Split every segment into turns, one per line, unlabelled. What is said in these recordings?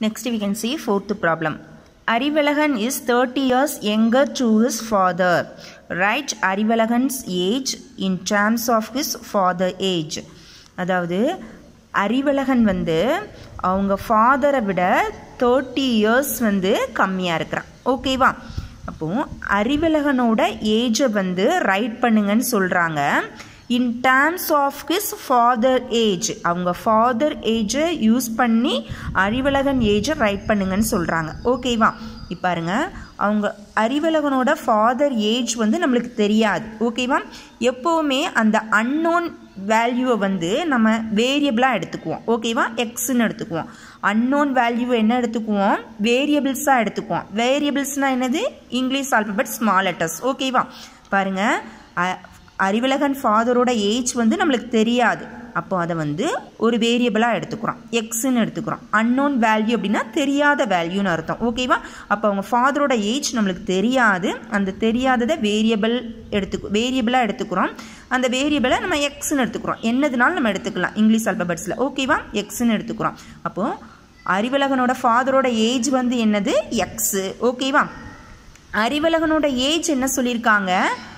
Next we can see fourth problem. Arivalagan is 30 years younger to his father. Write Arivalagan's age in terms of his father age. அதாவது அறிவழகன் வந்து அவங்க ஃபாதரை விட thirty years வந்து கம்மியாக இருக்கிறான் ஓகேவா அப்போ அறிவழகனோட ஏஜை வந்து ரைட் பண்ணுங்கன்னு சொல்கிறாங்க in terms of his father age அவங்க ஃபாதர் ஏஜை யூஸ் பண்ணி அறிவழகன் ஏஜை ரைட் பண்ணுங்கன்னு சொல்கிறாங்க ஓகேவா இப்போ பாருங்க அவங்க அறிவழகனோட ஃபாதர் ஏஜ் வந்து நம்மளுக்கு தெரியாது ஓகேவா எப்போவுமே அந்த அன்னோன் வேல்யூவை வந்து நம்ம வேரியபிளாக எடுத்துக்குவோம் ஓகேவா எக்ஸ்ன்னு எடுத்துக்குவோம் அன்னோன் வேல்யூ என்ன எடுத்துக்குவோம் வேரியபிள்ஸாக எடுத்துக்குவோம் வேரியபிள்ஸ்னால் என்னது இங்கிலீஷ் ஆல்பபெட் ஸ்மால் லெட்டர்ஸ் ஓகேவா பாருங்கள் அறிவழகன் ஃபாதரோட ஏஜ் வந்து நம்மளுக்கு தெரியாது அப்போ அதை வந்து ஒரு வேரியபிளாக எடுத்துக்கிறோம் எக்ஸ்ன்னு எடுத்துக்கிறோம் அன்னோன் வேல்யூ அப்படின்னா தெரியாத வேல்யூன்னு அர்த்தம் ஓகேவா அப்போ அவங்க ஃபாதரோட ஏஜ் நம்மளுக்கு தெரியாது அந்த தெரியாததை வேரியபிள் எடுத்துக்கு வேரியபிளாக எடுத்துக்கிறோம் அந்த வேரியபிளை நம்ம எக்ஸ்ன்னு எடுத்துக்கிறோம் என்னதுனாலும் நம்ம எடுத்துக்கலாம் இங்கிலீஷ் அல்பபெட்ஸில் ஓகேவா எக்ஸ்ன்னு எடுத்துக்கிறோம் அப்போது அறிவழகனோட ஃபாதரோட ஏஜ் வந்து என்னது எக்ஸு ஓகேவா அறிவழகனோட ஏஜ் என்ன சொல்லியிருக்காங்க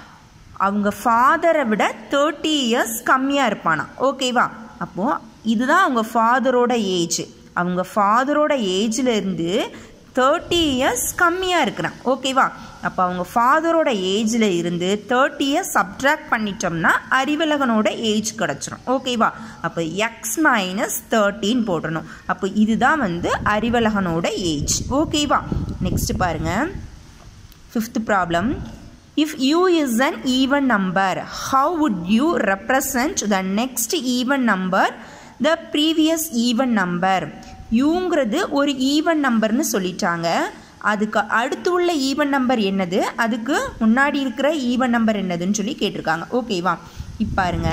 அவங்க ஃபாதரை விட தேர்ட்டி இயர்ஸ் கம்மியாக இருப்பானா ஓகேவா அப்போது இதுதான் அவங்க ஃபாதரோட ஏஜ் அவங்க ஃபாதரோட ஏஜில் இருந்து தேர்ட்டி இயர்ஸ் கம்மியாக இருக்கிறான் ஓகேவா அப்போ அவங்க ஃபாதரோட ஏஜில் இருந்து தேர்ட்டி இயர்ஸ் சப்ட்ராக்ட் பண்ணிட்டோம்னா அறிவழகனோட ஏஜ் கிடச்சிரும் ஓகேவா அப்போ எக்ஸ் மைனஸ் தேர்ட்டின் போடணும் அப்போ இதுதான் வந்து அறிவழகனோட ஏஜ் ஓகேவா நெக்ஸ்ட் பாருங்கள் fifth problem If u is an even number, how would you represent the next even number, the previous even number? யூங்கிறது ஒரு ஈவன் நம்பர்னு சொல்லிட்டாங்க அதுக்கு அடுத்து உள்ள ஈவன் நம்பர் என்னது அதுக்கு முன்னாடி இருக்கிற ஈவன் நம்பர் என்னதுன்னு சொல்லி கேட்டிருக்காங்க ஓகேவா இப்போ பாருங்க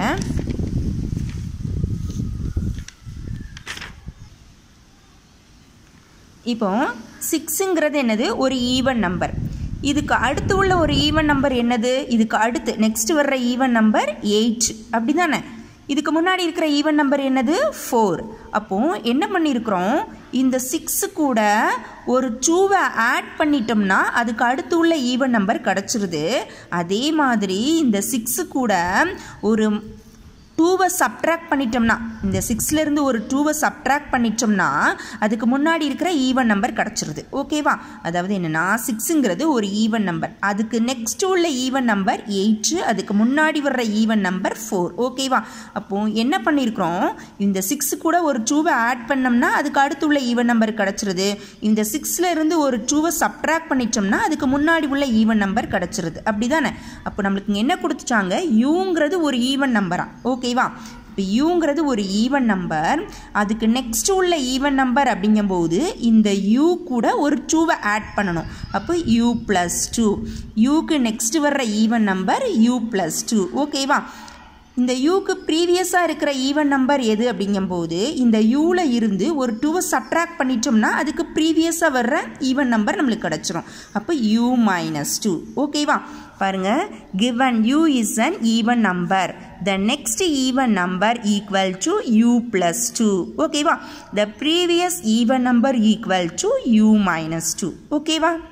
இப்போ சிக்ஸுங்கிறது என்னது ஒரு ஈவன் நம்பர் இதுக்கு அடுத்து உள்ள ஒரு ஈவன் நம்பர் என்னது இதுக்கு அடுத்து நெக்ஸ்ட் வர்ற ஈவன் நம்பர் எயிட் அப்படி தானே இதுக்கு முன்னாடி இருக்கிற ஈவன் நம்பர் என்னது ஃபோர் அப்போது என்ன பண்ணியிருக்கிறோம் இந்த சிக்ஸு கூட ஒரு டூவை ஆட் பண்ணிட்டோம்னா அதுக்கு அடுத்து உள்ள ஈவன் நம்பர் கிடச்சிருது அதே மாதிரி இந்த சிக்ஸு கூட ஒரு டூவை சப்ட்ராக்ட் பண்ணிட்டோம்னா இந்த சிக்ஸ்லேருந்து ஒரு டூவை சப்ட்ராக்ட் பண்ணிட்டோம்னா அதுக்கு முன்னாடி இருக்கிற ஈவன் நம்பர் கிடச்சிருது ஓகேவா அதாவது என்னென்னா சிக்ஸுங்கிறது ஒரு ஈவன் நம்பர் அதுக்கு நெக்ஸ்ட் உள்ள ஈவன் நம்பர் எயிட்டு அதுக்கு முன்னாடி வர்ற ஈவன் நம்பர் ஃபோர் ஓகேவா அப்போது என்ன பண்ணியிருக்கிறோம் இந்த சிக்ஸு கூட ஒரு டூவை ஆட் பண்ணோம்னா அதுக்கு அடுத்து உள்ள ஈவன் நம்பர் கிடச்சிருது இந்த சிக்ஸில் இருந்து ஒரு டூவை சப்ட்ராக்ட் பண்ணிட்டோம்னா அதுக்கு முன்னாடி உள்ள ஈவன் நம்பர் கிடச்சிருது அப்படி தானே அப்போ நம்மளுக்கு என்ன கொடுத்துட்டாங்க யூங்கிறது ஒரு ஈவன் நம்பரா ஓகே ஓகேவா இப்போ யூங்கிறது ஒரு ஈவன் நம்பர் அதுக்கு நெக்ஸ்ட் உள்ள ஈவன் நம்பர் அப்படிங்கும்போது இந்த யூ கூட ஒரு டூவை ஆட் பண்ணணும் அப்போ யூ ப்ளஸ் டூ யூக்கு நெக்ஸ்ட் வர்ற even number u plus two ஓகேவா இந்த யூக்கு ப்ரீவியஸாக இருக்கிற ஈவன் நம்பர் எது அப்படிங்கும்போது இந்த யூவில் இருந்து ஒரு டூவை சப்ட்ராக்ட் பண்ணிட்டோம்னா அதுக்கு ப்ரீவியஸாக வர்ற ஈவன் நம்பர் நம்மளுக்கு கிடச்சிரும் அப்போ யூ மைனஸ் டூ ஓகேவா பாருங்கள் given u is an even number the next even number equal to u plus 2 ஓகேவா the previous even number equal to u minus 2 ஓகேவா